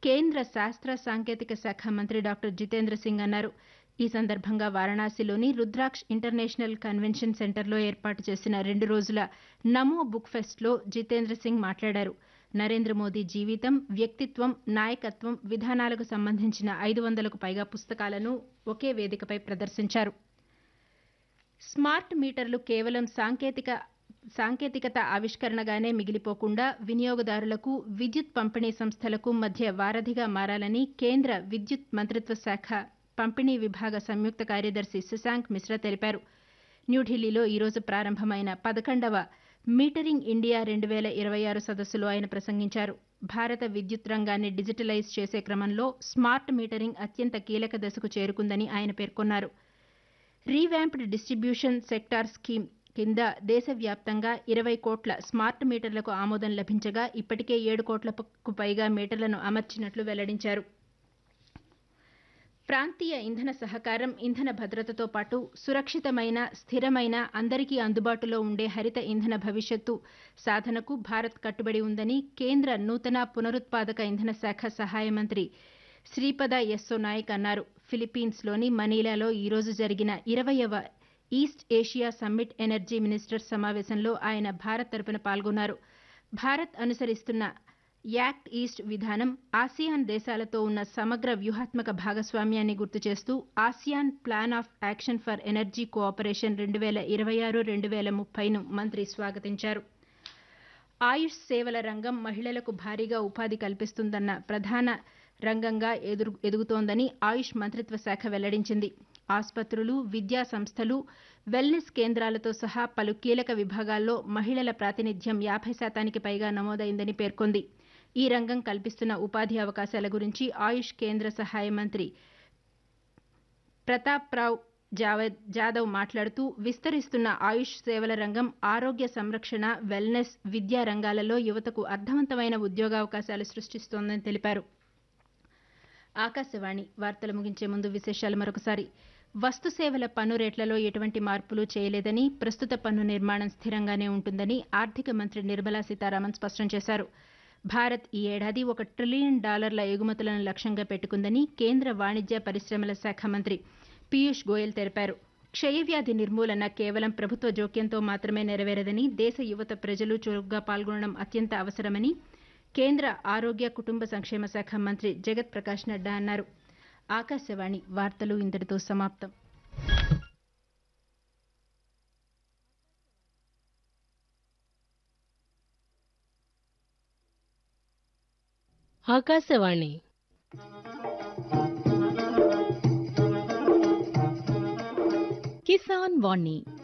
కేంద్ర శాస్త్ర సాంకేతిక శాఖ మంత్రి డాక్టర్ జితేంద్ర సింగ్ అన్నారు ఈ సందర్భంగా వారణాసిలోని రుద్రాక్ష్ ఇంటర్నేషనల్ కన్వెన్షన్ సెంటర్లో ఏర్పాటు చేసిన రెండు రోజుల నమో బుక్ ఫెస్ట్లో జితేంద్ర సింగ్ మాట్లాడారు నరేంద్ర మోదీ జీవితం వ్యక్తిత్వం నాయకత్వం విధానాలకు సంబంధించిన ఐదు వందలకు పైగా పుస్తకాలను ఒకే వేదికపై ప్రదర్శించారు స్మార్ట్ మీటర్లు కేవలం సాంకేతిక సాంకేతికత ఆవిష్కరణగానే మిగిలిపోకుండా వినియోగదారులకు విద్యుత్ పంపిణీ సంస్థలకు మధ్య వారధిగా మారాలని కేంద్ర విద్యుత్ మంత్రిత్వ శాఖ పంపిణీ విభాగ సంయుక్త కార్యదర్శి శశాంక్ మిశ్రా తెలిపారు న్యూఢిల్లీలో ఈరోజు ప్రారంభమైన పదకొండవ మీటరింగ్ ఇండియా రెండు వేల ఇరవై ఆరు సదస్సులో ఆయన ప్రసంగించారు భారత విద్యుత్ రంగాన్ని డిజిటలైజ్ చేసే క్రమంలో స్మార్ట్ మీటరింగ్ అత్యంత కీలక దశకు చేరుకుందని ఆయన పేర్కొన్నారు రీవ్యాంప్డ్ డిస్ట్రిబ్యూషన్ సెక్టార్ స్కీమ్ కింద దేశవ్యాప్తంగా ఇరవై కోట్ల స్మార్ట్ మీటర్లకు ఆమోదం లభించగా ఇప్పటికే ఏడు కోట్లకు పైగా మీటర్లను అమర్చినట్లు వెల్లడించారు ప్రాంతీయ ఇంధన సహకారం ఇంధన భద్రతతో పాటు సురక్షితమైన స్థిరమైన అందరికీ అందుబాటులో ఉండే హరిత ఇంధన భవిష్యత్తు సాధనకు భారత్ కట్టుబడి ఉందని కేంద్ర నూతన పునరుత్పాదక ఇంధన శాఖ సహాయ మంత్రి శ్రీపద యెస్సో నాయక్ అన్నారు ఫిలిప్పీన్స్లోని మనీలాలో ఈరోజు జరిగిన ఇరవయవ east Asia summit energy ministers సమావేశంలో ఆయన భారత్ తరపున పాల్గొన్నారు భారత్ అనుసరిస్తున్న యాక్ట్ ఈస్ట్ విధానం ఆసియాన్ దేశాలతో ఉన్న సమగ్ర వ్యూహాత్మక భాగస్వామ్యాన్ని గుర్తు చేస్తూ ASEAN plan of action for energy cooperation రెండు వేల ఇరవై ఆరు రెండు వేల ముప్పైను మంత్రి స్వాగతించారు ఆయుష్ సేవల రంగం మహిళలకు భారీగా ఉపాధి కల్పిస్తుందన్న ప్రధాన రంగంగా ఎదురు ఎదుగుతోందని ఆయుష్ మంత్రిత్వ శాఖ వెల్లడించింది ఆసుపత్రులు విద్యా సంస్థలు వెల్నెస్ కేంద్రాలతో సహా పలు కీలక విభాగాల్లో మహిళల ప్రాతినిధ్యం యాభై శాతానికి పైగా నమోదైందని పేర్కొంది ఈ రంగం కల్పిస్తున్న ఉపాధి అవకాశాల గురించి ఆయుష్ కేంద్ర సహాయ మంత్రి ప్రతాప్ రావ్ జావద్ జాదవ్ మాట్లాడుతూ విస్తరిస్తున్న ఆయుష్ సేవల రంగం ఆరోగ్య సంరక్షణ వెల్నెస్ విద్యా రంగాలలో యువతకు అర్థవంతమైన ఉద్యోగావకాశాలు సృష్టిస్తోందని తెలిపారు ఆకాశవాణి వార్తలు ముగించే ముందు విశేషాలు మరొకసారి వస్తు సేవల పన్ను రేట్లలో ఎటువంటి మార్పులు చేయలేదని ప్రస్తుత పన్ను నిర్మాణం స్థిరంగానే ఉంటుందని ఆర్థిక మంత్రి నిర్మలా సీతారామన్ స్పష్టం చేశారు భారత్ ఈ ఏడాది ఒక ట్రిలియన్ డాలర్ల ఎగుమతులను లక్ష్యంగా పెట్టుకుందని కేంద్ర వాణిజ్య పరిశ్రమల శాఖ మంత్రి పీయూష్ గోయల్ తెలిపారు క్షయవ్యాధి నిర్మూలన కేవలం ప్రభుత్వ జోక్యంతో మాత్రమే నెరవేరదని దేశ యువత ప్రజలు చురుగ్గా పాల్గొనడం అత్యంత అవసరమని కేంద్ర ఆరోగ్య కుటుంబ సంక్షేమ శాఖ మంత్రి జగత్ ప్రకాష్ నడ్డా అన్నారు ఆకాశవాణి వార్తలు ఇంతటితో సమాప్తం ఆకాశవాణి కిసాన్ వాణి